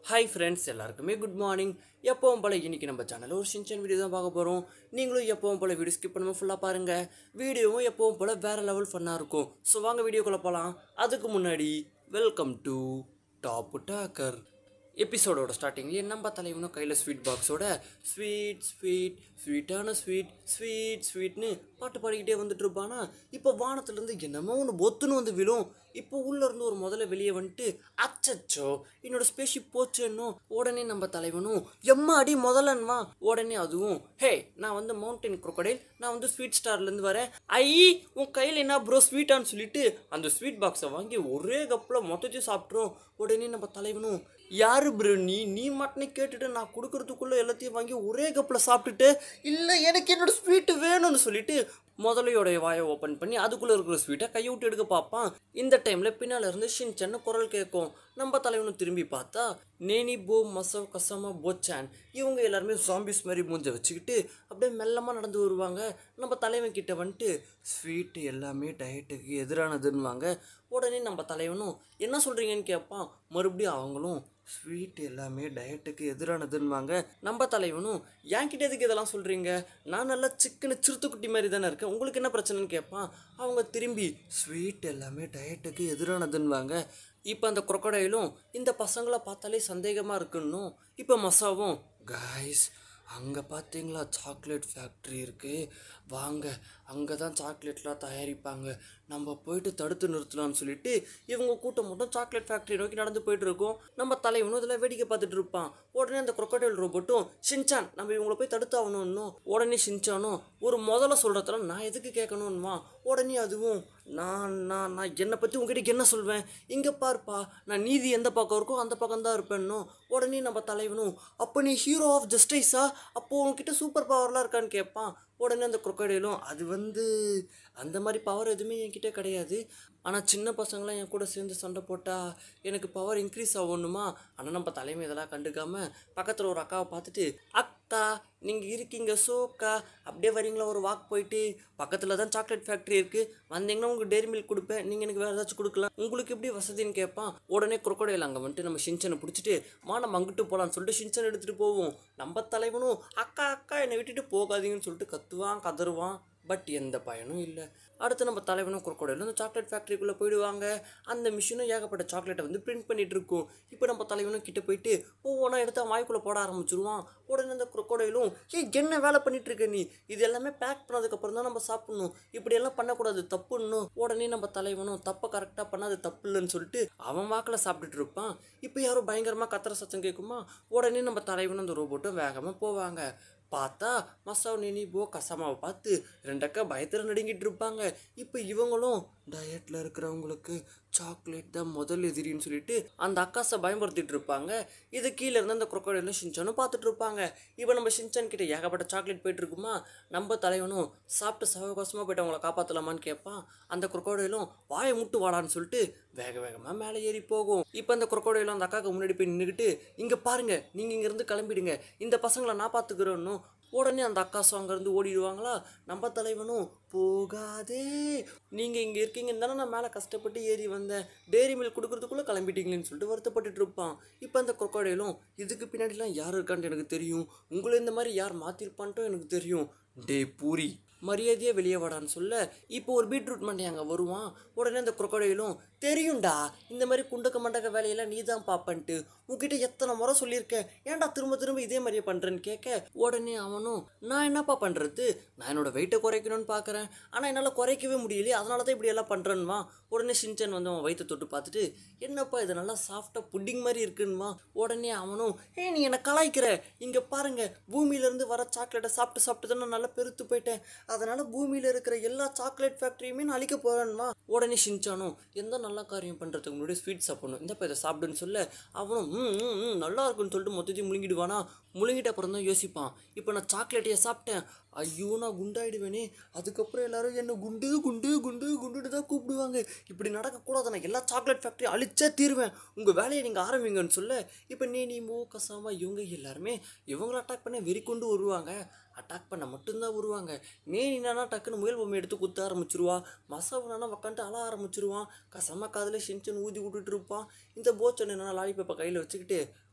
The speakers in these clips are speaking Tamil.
ஹாய் ஃப்ரெண்ட்ஸ் எல்லாருக்குமே குட் மார்னிங் எப்பவும் போல் இன்றைக்கி நம்ம சேனலில் ஒரு சின்சன் வீடியோ தான் பார்க்க போகிறோம் நீங்களும் எப்பவும் போல் வீடியோ ஸ்கிப் பண்ணாமல் ஃபுல்லாக பாருங்கள் வீடியோவும் எப்பவும் போல் வேறு லெவல் ஃபன்னாக இருக்கும் ஸோ வாங்க வீடியோக்குள்ளே போகலாம் அதுக்கு முன்னாடி வெல்கம் டு டாப் டாக்கர் எபிசோடோட ஸ்டார்டிங்லேயே நம்ம தலைவனும் கையில் ஸ்வீட் பாக்ஸோட ஸ்வீட் ஸ்வீட் ஸ்வீட்டான ஸ்வீட் ஸ்வீட் ஸ்வீட்னு பாட்டு பாடிக்கிட்டே வந்துட்டு இருப்பானா இப்போ வானத்துலேருந்து என்னமோ ஒன்று பொத்துன்னு வந்து விழும் இப்போ உள்ள இருந்து ஒரு முதல்ல வெளியே வந்துட்டு அச்சச்சோ என்னோட ஸ்பேஷிப் போச்சுன்னோ உடனே நம்ம தலைவனும் எம்மா அடி முதல்லன்மா உடனே அதுவும் ஹே நான் வந்து மவுண்டன் crocodile நான் வந்து ஸ்வீட் ஸ்டார்லேருந்து வரேன் ஐ உன் கையில் என்ன ப்ரோ ஸ்வீட்டான்னு சொல்லிட்டு அந்த ஸ்வீட் பாக்ஸை வாங்கி ஒரே கப்பில் மொத்தத்தையும் சாப்பிட்றோம் உடனே நம்ம தலைவனும் யாரு ப்ரோ நீ நீ மட்டும் கேட்டுட்டு நான் கொடுக்கறதுக்குள்ளே எல்லாத்தையும் வாங்கி ஒரே கப்பில் சாப்பிட்டுட்டு இல்லை எனக்கு என்னோட ஸ்வீட்டு வேணும்னு சொல்லிட்டு முதலையோடைய வாயை ஓப்பன் பண்ணி அதுக்குள்ளே இருக்கிற ஸ்வீட்டை கையை விட்டு எடுக்க பார்ப்பான் இந்த டைமில் பின்னால் இருந்து ஷின்சன்னு குரல் கேட்கும் நம்ம தலைவனும் திரும்பி பார்த்தா நேனி போ மசவ் கசமா போச்சான் இவங்க எல்லாருமே ஜாம்பிஸ் மாதிரி மூஞ்ச வச்சுக்கிட்டு அப்படியே மெல்லமாக நடந்து வருவாங்க நம்ம தலைவன் கிட்ட வந்துட்டு ஸ்வீட்டு எல்லாமே டயட்டுக்கு எதிரானதுன்னுவாங்க உடனே நம்ம தலைவனும் என்ன சொல்கிறீங்கன்னு கேட்பான் மறுபடியும் அவங்களும் ஸ்வீட் எல்லாமே டயட்டுக்கு எதிரானதுன்னுவாங்க நம்ம தலைவனும் என்கிட்ட எதுக்கு இதெல்லாம் சொல்கிறீங்க நான் நல்லா சிக்கனு சிறுத்துக்குட்டி மாதிரி தானே இருக்கேன் உங்களுக்கு என்ன பிரச்சனைன்னு கேட்பான் அவங்க திரும்பி ஸ்வீட் எல்லாமே டயட்டுக்கு எதிரானதுன்னுவாங்க இப்போ அந்த crocodileம் இந்த பசங்களை பார்த்தாலே சந்தேகமாக இருக்குன்னும் இப்போ மசாவும் காய்ஸ் அங்கே பார்த்தீங்களா சாக்லேட் ஃபேக்ட்ரி இருக்குது வாங்க அங்கே தான் சாக்லேட்லாம் தயாரிப்பாங்க நம்ம போயிட்டு தடுத்து நிறுத்தலாம்னு சொல்லிட்டு இவங்க கூட்டம் மட்டும் சாக்லேட் ஃபேக்ட்ரி நோக்கி நடந்து போயிட்டு இருக்கோம் நம்ம தலைவனும் இதில் வேடிக்கை பார்த்துட்டு இருப்பான் உடனே அந்த crocodile ரோபோட்டும் ஷின்சான் நம்ம இவங்கள போய் தடுத்து ஆகணும்னும் உடனே ஷின்சானும் ஒரு முதல்ல சொல்கிறதுல நான் எதுக்கு கேட்கணும்னுமா உடனே அதுவும் நான் நான் நான் என்னை பற்றி உங்ககிட்ட என்ன சொல்வேன் இங்கே பார்ப்பா நான் நீதி எந்த பக்கம் இருக்கோ அந்த பக்கம் தான் இருப்பேன்னும் உடனே நம்ம தலைவனும் அப்போ நீ ஹீரோ ஆஃப் ஜஸ்டிஸா அப்போ உன்கிட்ட சூப்பர் பவர்லாம் இருக்கான்னு கேட்பான் உடனே அந்த crocodileம் அது வந்து அந்த மாதிரி பவர் எதுவுமே என்கிட்ட கிடையாது ஆனால் சின்ன பசங்களாம் என் கூட சேர்ந்து சண்டை போட்டால் எனக்கு பவர் இன்க்ரீஸ் ஆகணுமா ஆனால் நம்ம தலைமை இதெல்லாம் கண்டுக்காம பக்கத்தில் ஒரு அக்காவை பார்த்துட்டு அக்கா நீங்கள் இருக்கீங்க சோக்கா அப்படியே வரீங்களா ஒரு வாக் போயிட்டு பக்கத்தில் தான் சாக்லேட் ஃபேக்ட்ரி இருக்குது வந்தீங்கன்னா உங்களுக்கு டேரி மில்க் கொடுப்பேன் நீங்கள் எனக்கு வேறு ஏதாச்சும் கொடுக்கலாம் உங்களுக்கு எப்படி வசதின்னு கேட்பான் உடனே crocodile அங்கே வந்துட்டு நம்ம ஷின்சனை பிடிச்சிட்டு மா நம்ம அங்கிட்டு போகலான்னு சொல்லிட்டு ஷின்சன் எடுத்துகிட்டு போவோம் நம்ம தலைவனும் அக்கா அக்கா என்னை விட்டுட்டு போகாதீங்கன்னு சொல்லிட்டு கத்துவான் கதறுவான் பட் எந்த பயனும் இல்லை அடுத்து நம்ம தலைவனும் crocodile அந்த சாக்லேட் ஃபேக்ட்ரிக்குள்ளே போயிடுவாங்க அந்த மிஷினும் ஏகப்பட்ட சாக்லேட்டை வந்து பிரிண்ட் பண்ணிட்டு இருக்கும் இப்போ நம்ம தலைவனும் கிட்ட போயிட்டு ஒவ்வொன்றா எடுத்து அவன் வாய்க்குள்ளே போட ஆரம்பிச்சிருவான் உடனே அந்த crocodileம் ஏய் என்ன வேலை பண்ணிட்டு இருக்க நீ இது எல்லாமே பேக் பண்ணதுக்கப்புறம் தான் நம்ம சாப்பிடணும் இப்படியெல்லாம் பண்ணக்கூடாது தப்புன்னு உடனே நம்ம தலைவனும் தப்பை கரெக்டாக பண்ணாது தப்பு இல்லைன்னு சொல்லிட்டு அவன் வாக்கில் சாப்பிட்டுட்டு இருப்பான் இப்போ யாரும் பயங்கரமாக கத்துற சத்தம் கேட்குமா உடனே நம்ம தலைவனும் அந்த ரோபோட்டும் வேகமாக போவாங்க பார்த்தா மசாவ் நினி போ கசமாவை பார்த்து ரெண்டக்கா பயத்தில் நடுங்கிட்டு இருப்பாங்க இப்போ இவங்களும் டயட்டில் இருக்கிறவங்களுக்கு சாக்லேட் தான் முதல் எதிரின்னு சொல்லிட்டு அந்த அக்காசை பயன்படுத்திட்டு இருப்பாங்க இது கீழே இருந்து அந்த crocodile ஷின்சானும் பார்த்துட்டு இருப்பாங்க இப்போ நம்ம ஷின்சான் கிட்ட ஏகப்பட்ட சாக்லேட் போயிட்டு இருக்குமா நம்ம தலைவனும் சாப்பிட்டு சவகாசமாக போயிட்டு அவங்கள காப்பாற்றலாமான்னு கேட்பான் அந்த crocodileம் வாயை முட்டு வாடான்னு சொல்லிட்டு வேக வேகமாக மேலே ஏறி போகும் இப்போ அந்த crocodile அந்த அக்காவுக்கு முன்னாடி போய் நின்றுக்கிட்டு இங்கே பாருங்க நீங்கள் இங்கேருந்து கிளம்பிடுங்க இந்த பசங்களை நான் பார்த்துக்கிறேன்னு உடனே அந்த அக்காசும் அங்கேருந்து ஓடிடுவாங்களா நம்ம தலைவனும் போகாதே நீங்கள் இங்கே இருக்கீங்கன்னு தானே நான் மேலே கஷ்டப்பட்டு ஏறி வந்தேன் டேரி மில்க் கொடுக்கறதுக்குள்ளே கிளம்பிட்டீங்களேன்னு சொல்லிட்டு வருத்தப்பட்டுட்டு இருப்பான் இப்போ அந்த crocodileம் இதுக்கு பின்னாடிலாம் யார் இருக்கான்ட்டு எனக்கு தெரியும் உங்களை இந்த மாதிரி யார் மாற்றிருப்பான்ட்டும் எனக்கு தெரியும் டே பூரி மரியாதையாக வெளியே வாடான்னு சொல்ல இப்போ ஒரு பீட்ரூட் மண்டை அங்கே வருவான் உடனே அந்த crocodileம் தெரியும்டா இந்த மாதிரி குண்டக்க மண்டக்க வேலையெல்லாம் நீ தான் பார்ப்பன்ட்டு உன்கிட்ட எத்தனை முறை சொல்லியிருக்கேன் ஏன்டா திரும்ப திரும்ப இதே மாதிரியே பண்ணுறேன்னு கேட்க உடனே அவனும் நான் என்னப்பா பண்ணுறது நான் என்னோட வெயிட்டை குறைக்கணும்னு பார்க்குறேன் ஆனால் என்னால் குறைக்கவே முடியலையே அதனால தான் இப்படி எல்லாம் பண்ணுறேன்மா உடனே சின்சன் வந்து அவன் வயிற்றை தொட்டு பார்த்துட்டு என்னப்பா இது நல்லா சாஃப்டாக புட்டிங் மாதிரி இருக்குன்னுமா உடனே அவனும் ஏ நீ என்னை கலாய்க்கிற இங்கே பாருங்க பூமியிலேருந்து வர சாக்லேட்டை சாப்பிட்டு சாப்பிட்டு தான் நான் நல்லா பெருத்து போயிட்டேன் அதனால் பூமியில் இருக்கிற எல்லா சாக்லேட் ஃபேக்ட்ரியுமே நான் அழிக்க போகிறேன்மா உடனே ஷின்சானும் எந்த நல்ல காரியம் பண்ணுறதுக்கு முன்னாடி ஸ்வீட் சாப்பிடணும் இந்த இதை சாப்பிடுன்னு சொல்ல அவனும் ம் ம், ம் நல்லா இருக்குன்னு சொல்லிட்டு மொத்தத்தையும் முழுங்கிடுவானா முழுங்கிட்ட அப்புறம் தான் யோசிப்பான் இப்போ நான் சாக்லேட்டையே சாப்பிட்டேன் ஐயோ நான் குண்டாயிடுவேனே அதுக்கப்புறம் எல்லாரும் என்ன குண்டு குண்டு குண்டு குண்டுன்னு தான் கூப்பிடுவாங்க இப்படி நடக்கக்கூடாது நான் எல்லா சாக்லேட் ஃபேக்ட்ரி அழிச்சே தீருவேன் உங்கள் வேலையை நீங்கள் ஆரம்பிங்கன்னு சொல்ல இப்போ நீ நீ மோ கசாமா இவங்க எல்லாருமே இவங்கள அட்டாக் பண்ண வெறி கொண்டு வருவாங்க அட்டாக் பண்ண மட்டும்தான் வருவாங்க நேனினா டக்குன்னு முயல் பொம்மை எடுத்து குத்த ஆரம்பிச்சிருவா மசவனானா உக்காந்துட்டு அழ ஆரம்பிச்சிருவான் கசமா காதில் ஷின்சன் ஊதி விட்டுட்டு இருப்பான் இந்த போச்சன் என்னன்னா லாலிபப்பை கையில் வச்சுக்கிட்டு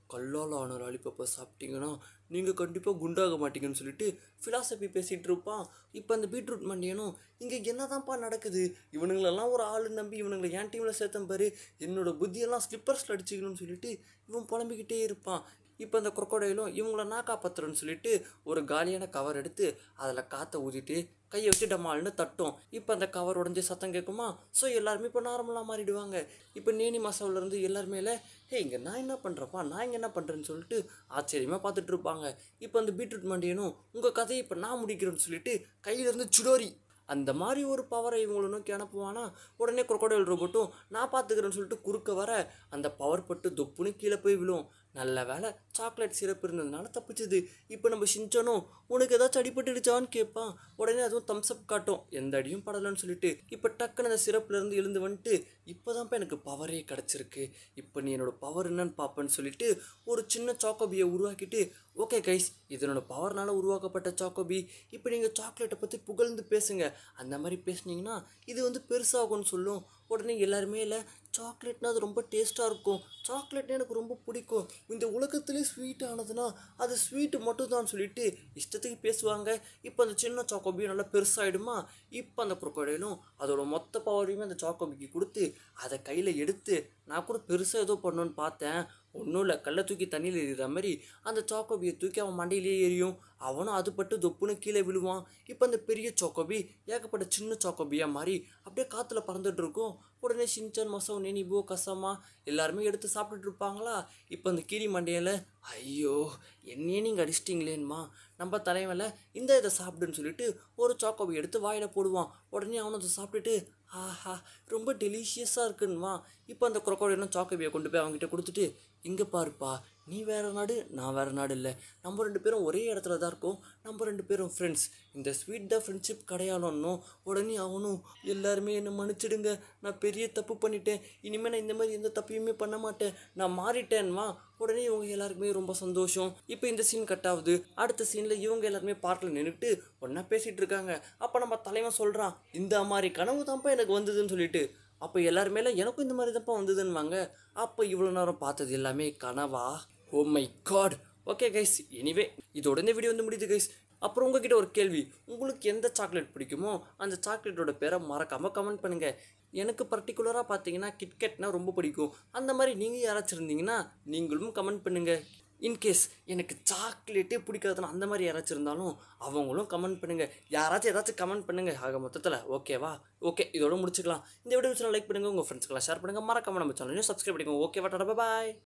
கல்லால் ஆன லாலிபப்பை சாப்பிட்டீங்கன்னா நீங்கள் கண்டிப்பாக குண்டாக மாட்டீங்கன்னு சொல்லிட்டு ஃபிலாசபி பேசிகிட்டு இருப்பான் இப்போ அந்த பீட்ரூட் மண்டியனும் இங்கே என்னதான்ப்பா நடக்குது இவனுங்களெல்லாம் ஒரு ஆள் நம்பி இவனுங்களை என் டீமில் சேர்த்தம் பாரு என்னோட புத்தியெல்லாம் ஸ்லிப்பர்ஸில் அடிச்சுக்கணும்னு சொல்லிட்டு இவன் புலம்பிக்கிட்டே இருப்பான் இப்போ அந்த crocodileம் இவங்கள நான் காப்பாற்றுறேன்னு சொல்லிட்டு ஒரு காலியான கவர் எடுத்து அதில் காற்றை ஊதிட்டு கையை வச்சு டமால்னு தட்டும் இப்போ அந்த கவர் உடஞ்சி சத்தம் கேட்குமா ஸோ எல்லாருமே இப்போ நார்மலாக மாறிடுவாங்க இப்போ நேனி மசாவிலேருந்து எல்லாருமே ஹே இங்கே நான் என்ன பண்ணுறப்பா நான் இங்கே என்ன பண்ணுறேன்னு சொல்லிட்டு ஆச்சரியமாக பார்த்துட்டு இருப்பாங்க இப்போ அந்த பீட்ரூட் மண்டியனும் உங்கள் கதையை இப்போ நான் முடிக்கிறேன்னு சொல்லிட்டு கையிலேருந்து சுடோரி அந்த மாதிரி ஒரு பவரை இவங்களை நோக்கி அனுப்புவானா உடனே crocodile ரோபோட்டும் நான் பார்த்துக்கிறேன்னு சொல்லிட்டு குறுக்க வர அந்த பவர் பட்டு தொப்புன்னு கீழே போய் விழும் நல்ல வேலை சாக்லேட் சிரப் இருந்ததுனால தப்பிச்சுது இப்போ நம்ம சிஞ்சனும் உனக்கு ஏதாச்சும் அடிபட்டுடுச்சான்னு கேட்பான் உடனே அதுவும் தம்ஸ் அப் காட்டும் எந்த அடியும் படலைன்னு சொல்லிட்டு இப்போ டக்குன்னு அந்த சிரப்ல இருந்து எழுந்து வந்துட்டு இப்போதான்ப்பா எனக்கு பவரே கிடச்சிருக்கு இப்போ நீ என்னோட பவர் என்னன்னு பார்ப்பேன்னு சொல்லிட்டு ஒரு சின்ன சாக்கோபியை உருவாக்கிட்டு ஓகே கைஸ் இது என்னோட பவர்னால உருவாக்கப்பட்ட சாக்கோபி இப்போ நீங்கள் சாக்லேட்டை பற்றி புகழ்ந்து பேசுங்க அந்த மாதிரி பேசுனீங்கன்னா இது வந்து பெருசாகும்னு சொல்லும் உடனே எல்லாருமே இல்லை சாக்லேட்னா அது ரொம்ப டேஸ்ட்டாக இருக்கும் சாக்லேட்னா எனக்கு ரொம்ப பிடிக்கும் இந்த உலகத்திலே ஸ்வீட் ஆனதுன்னா அது ஸ்வீட்டு மட்டும் தான் சொல்லிட்டு இஷ்டத்துக்கு பேசுவாங்க இப்போ அந்த சின்ன சாக்கோபியும் நல்லா பெருசாகிடுமா இப்போ அந்த குரோக்கோடையிலும் அதோட மொத்த பவரையுமே அந்த சாக்கோபிக்கு கொடுத்து அதை கையில் எடுத்து நான் கூட பெருசாக ஏதோ பண்ணணும்னு பார்த்தேன் ஒன்றும் இல்லை கல்லை தூக்கி தண்ணியில் எறிகிற மாதிரி அந்த சாக்கோபியை தூக்கி அவன் மண்டையிலேயே எரியும் அவனும் அது பட்டு தொப்புன்னு கீழே விழுவான் இப்போ அந்த பெரிய சாக்கோபி ஏகப்பட்ட சின்ன சாக்கோபியாக மாறி அப்படியே காற்றுல பறந்துட்டு இருக்கும் உடனே ஷின்சான் மசோ நெனிபோ கசமா எல்லாருமே எடுத்து சாப்பிட்டுட்டு இருப்பாங்களா இப்போ அந்த கீரி மண்டையில் ஐயோ என்னையே நீங்கள் அடிச்சிட்டிங்களேன்மா நம்ம தலைவல இந்த இதை சாப்பிடுன்னு சொல்லிட்டு ஒரு சாக்கோபி எடுத்து வாயில் போடுவான் உடனே அவனும் அதை சாப்பிட்டுட்டு ஆஹா ரொம்ப டெலிஷியஸாக இருக்குன்னுமா இப்போ அந்த குரோக்கோடையும் சாக்கோபியை கொண்டு போய் அவங்ககிட்ட கொடுத்துட்டு இங்கே பாருப்பா நீ வேறு நாடு நான் வேறு நாடு இல்லை நம்ம ரெண்டு பேரும் ஒரே இடத்துல தான் இருக்கோம் நம்ம ரெண்டு பேரும் ஃப்ரெண்ட்ஸ் இந்த ஸ்வீட் தான் ஃப்ரெண்ட்ஷிப் கிடையாதுன்னும் உடனே அவனும் எல்லாருமே என்னை மன்னிச்சிடுங்க நான் பெரிய தப்பு பண்ணிட்டேன் இனிமேல் நான் இந்த மாதிரி எந்த தப்பையுமே பண்ண மாட்டேன் நான் மாறிட்டேன்மா உடனே இவங்க எல்லாருக்குமே ரொம்ப சந்தோஷம் இப்போ இந்த சீன் கட் ஆகுது அடுத்த சீனில் இவங்க எல்லாருமே பார்க்கில் நின்றுட்டு ஒன்றா பேசிகிட்டு இருக்காங்க அப்போ நம்ம தலைவன் சொல்கிறான் இந்த மாதிரி கனவு தான்ப்பா எனக்கு வந்ததுன்னு சொல்லிட்டு அப்போ எல்லாருமேல எனக்கும் இந்த மாதிரி தான்ப்பா வந்ததுன்னுவாங்க அப்போ இவ்வளோ நேரம் பார்த்தது எல்லாமே கனவா oh my God okay guys anyway இதோட இந்த வீடியோ வந்து முடியுது கைஸ் அப்புறம் உங்ககிட்ட ஒரு கேள்வி உங்களுக்கு எந்த சாக்லேட் பிடிக்குமோ அந்த சாக்லேட்டோட பேரை மறக்காமல் கமெண்ட் பண்ணுங்கள் எனக்கு பர்டிகுலராக பார்த்தீங்கன்னா கிட்கெட்னா ரொம்ப பிடிக்கும் அந்த மாதிரி நீங்கள் யாராச்சும் இருந்தீங்கன்னா நீங்களும் கமெண்ட் பண்ணுங்கள் இன்கேஸ் எனக்கு சாக்லேட்டே பிடிக்காதுன்னு அந்த மாதிரி யாராச்சும் இருந்தாலும் அவங்களும் கமெண்ட் பண்ணுங்கள் யாராச்சும் ஏதாச்சும் கமெண்ட் பண்ணுங்கள் ஆக மொத்தத்தில் ஓகேவா ஓகே இதோட முடிச்சுக்கலாம் இந்த வீடியோ லைக் பண்ணுங்கள் உங்கள் ஃப்ரெண்ட்ஸ்க்கெல்லாம் ஷேர் பண்ணுங்கள் மறக்காம நம்ம சேனலையும் சப்ஸ்கிரைப் பண்ணிக்கோங்க ஓகேவா டாடா பாய்